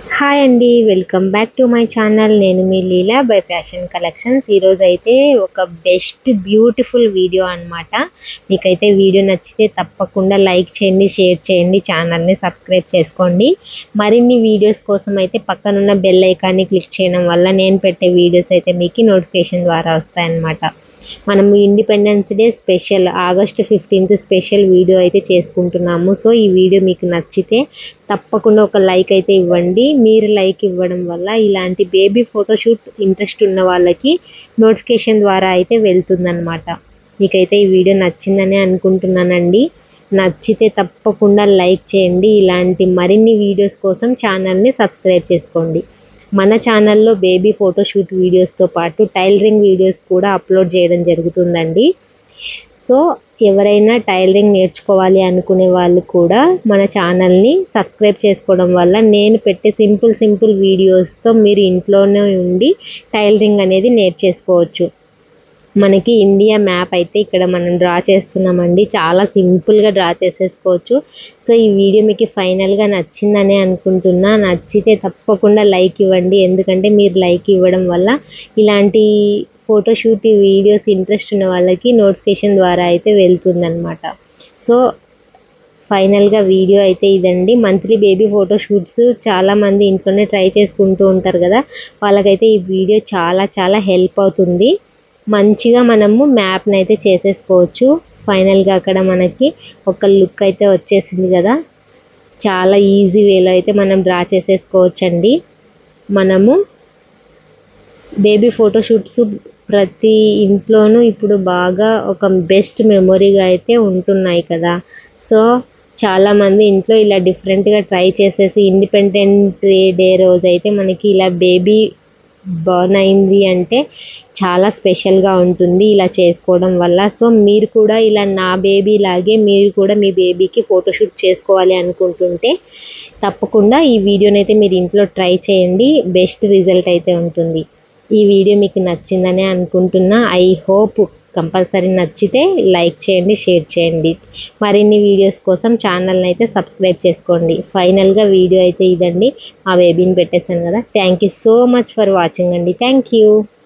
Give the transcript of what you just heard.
hi అండి welcome back to my channel నేను మీ లీలా బై ఫ్యాషన్ కలెక్షన్స్ ఈరోజు అయితే ఒక బెస్ట్ బ్యూటిఫుల్ వీడియో అన్నమాట మీకైతే వీడియో నచ్చితే తప్పకుండా లైక్ చేయండి షేర్ చేయండి ఛానల్ని సబ్స్క్రైబ్ చేసుకోండి మరిన్ని వీడియోస్ కోసం అయితే పక్కనున్న బెల్ ఐకాన్ని క్లిక్ చేయడం వల్ల నేను పెట్టే వీడియోస్ అయితే మీకు నోటిఫికేషన్ ద్వారా వస్తాయన్నమాట మనం independence day special August fifteenth special video అయితే చేసుకుంటున్నాము సో ఈ వీడియో మీకు నచ్చితే తప్పకుండా ఒక లైక్ అయితే ఇవ్వండి మీరు లైక్ ఇవ్వడం వల్ల ఇలాంటి బేబీ ఫోటోషూట్ ఇంట్రెస్ట్ ఉన్న వాళ్ళకి నోటిఫికేషన్ ద్వారా అయితే వెళ్తుందన్నమాట మీకైతే ఈ వీడియో నచ్చిందని అనుకుంటున్నానండి నచ్చితే తప్పకుండా లైక్ చేయండి ఇలాంటి మరిన్ని వీడియోస్ కోసం ఛానల్ని సబ్స్క్రైబ్ చేసుకోండి మన ఛానల్లో బేబీ ఫోటోషూట్ వీడియోస్తో పాటు టైలరింగ్ వీడియోస్ కూడా అప్లోడ్ చేయడం జరుగుతుందండి సో ఎవరైనా టైలరింగ్ నేర్చుకోవాలి అనుకునే వాళ్ళు కూడా మన ఛానల్ని సబ్స్క్రైబ్ చేసుకోవడం వల్ల నేను పెట్టే సింపుల్ సింపుల్ వీడియోస్తో మీరు ఇంట్లోనే ఉండి టైలరింగ్ అనేది నేర్చేసుకోవచ్చు మనకి ఇండియా మ్యాప్ అయితే ఇక్కడ మనం డ్రా చేస్తున్నామండి చాలా సింపుల్గా డ్రా చేసేసుకోవచ్చు సో ఈ వీడియో మీకు ఫైనల్గా నచ్చిందని అనుకుంటున్నా నచ్చితే తప్పకుండా లైక్ ఇవ్వండి ఎందుకంటే మీరు లైక్ ఇవ్వడం వల్ల ఇలాంటి ఫోటోషూట్ వీడియోస్ ఇంట్రెస్ట్ ఉన్న వాళ్ళకి నోటిఫికేషన్ ద్వారా అయితే వెళ్తుందన్నమాట సో ఫైనల్గా వీడియో అయితే ఇదండి మంత్లీ బేబీ ఫోటోషూట్స్ చాలామంది ఇంట్లోనే ట్రై చేసుకుంటూ ఉంటారు కదా వాళ్ళకైతే ఈ వీడియో చాలా చాలా హెల్ప్ అవుతుంది మంచిగా మనము మ్యాప్ని అయితే చేసేసుకోవచ్చు ఫైనల్గా అక్కడ మనకి ఒక లుక్ అయితే వచ్చేసింది కదా చాలా ఈజీ వేలో అయితే మనం డ్రా చేసేసుకోవచ్చు అండి మనము బేబీ ఫోటోషూట్స్ ప్రతి ఇంట్లోనూ ఇప్పుడు బాగా ఒక బెస్ట్ మెమొరీగా అయితే ఉంటున్నాయి కదా సో చాలామంది ఇంట్లో ఇలా డిఫరెంట్గా ట్రై చేసేసి ఇండిపెండెంట్ డే రోజు అయితే మనకి ఇలా బేబీ బర్న్ అయింది అంటే చాలా స్పెషల్గా ఉంటుంది ఇలా చేసుకోవడం వల్ల సో మీరు కూడా ఇలా నా బేబీ లాగే మీరు కూడా మీ బేబీకి ఫోటోషూట్ చేసుకోవాలి అనుకుంటుంటే తప్పకుండా ఈ వీడియోని అయితే మీరు ఇంట్లో ట్రై చేయండి బెస్ట్ రిజల్ట్ అయితే ఉంటుంది ఈ వీడియో మీకు నచ్చిందని అనుకుంటున్నా ఐ హోప్ కంపల్సరీ నచ్చితే లైక్ చేయండి షేర్ చేయండి మరిన్ని వీడియోస్ కోసం ఛానల్ని అయితే సబ్స్క్రైబ్ చేసుకోండి ఫైనల్గా వీడియో అయితే ఇదండి ఆ బేబీని పెట్టేశాను కదా thank you so much for watching అండి థ్యాంక్ యూ